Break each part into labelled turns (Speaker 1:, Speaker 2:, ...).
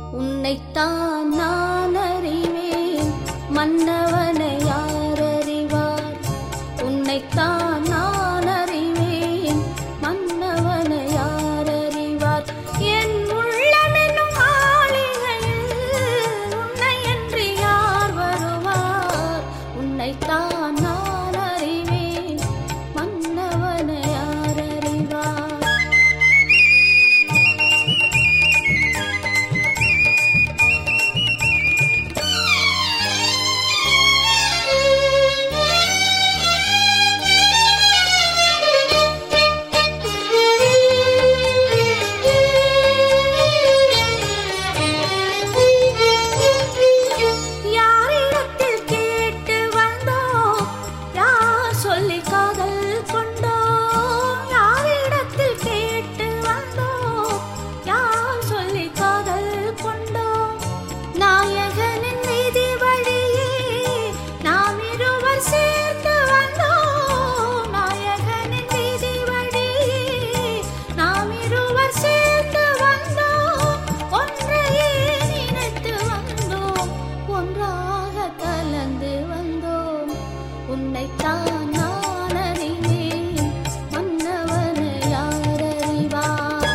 Speaker 1: உன்னைத்தான் நான் அறிவேன் மன்னவனை யார் அறிவார் உன்னைத்தான் நான் அறிவேன் மன்னவனை யார் அறிவார் என் உள்ளமென்னும் மாளிகையில் உன்னை என்று யார் வருவார் உன்னைத்தான் நான் அறிவேன் மன்னவனை யார் அறிவார் யாரிடத்தில் கேட்டு வந்தோம் யார் சொல்லி காதல் கொண்டோம் யாரிடத்தில் கேட்டு வந்தோம் யார் சொல்லி காதல் கொண்டோம் நாயகனின் வீதி வழியே நாம் இருவர் சேர்ந்து வந்தோம் நாயகனின் வீதி வழியே நாம் இருவர் சேர்ந்து வந்தோம் ஒன்றையே நினைத்து வந்தோம் ஒன்றாக கலந்து வந்தோம் உன்னைத்தான் நான் அறிவேன் மன்னவனை யார் அறிவார்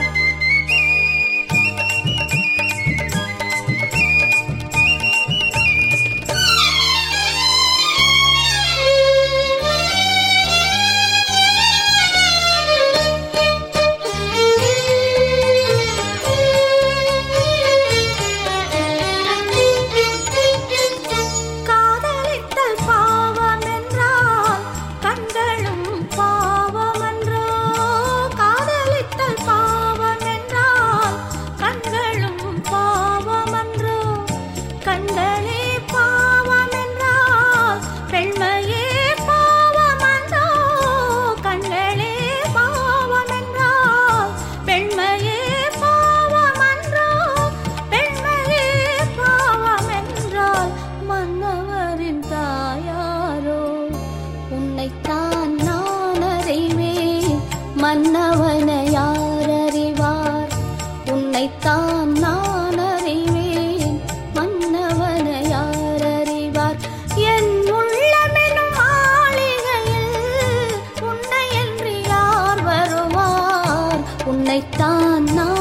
Speaker 1: காதலித்தல் பாவம் என்றால் கண்களும் பாவமன்றோ காதலித்தல் பாவம் என்றால் கண்களும் பாவமன்றோ கண்களே பாவம் என்றால் பெண்மையே பாவமன்றோ கண்களே பாவம் என்றால் பெண்மையே பாவமன்றோ பெண்மையே பாவம் என்றால் மன்னவரின் தாயாரோ உன்னைத்தான் நான் அறிவேன் மன்னவனை யார் அறிவார் உன்னைத்தான் நான் அறிவேன் மன்னவனை யார் அறிவார் என் உள்ளமெனும் மாளிகையில் உன்னை என்று யார் வருவார் உன்னைத்தான் நான்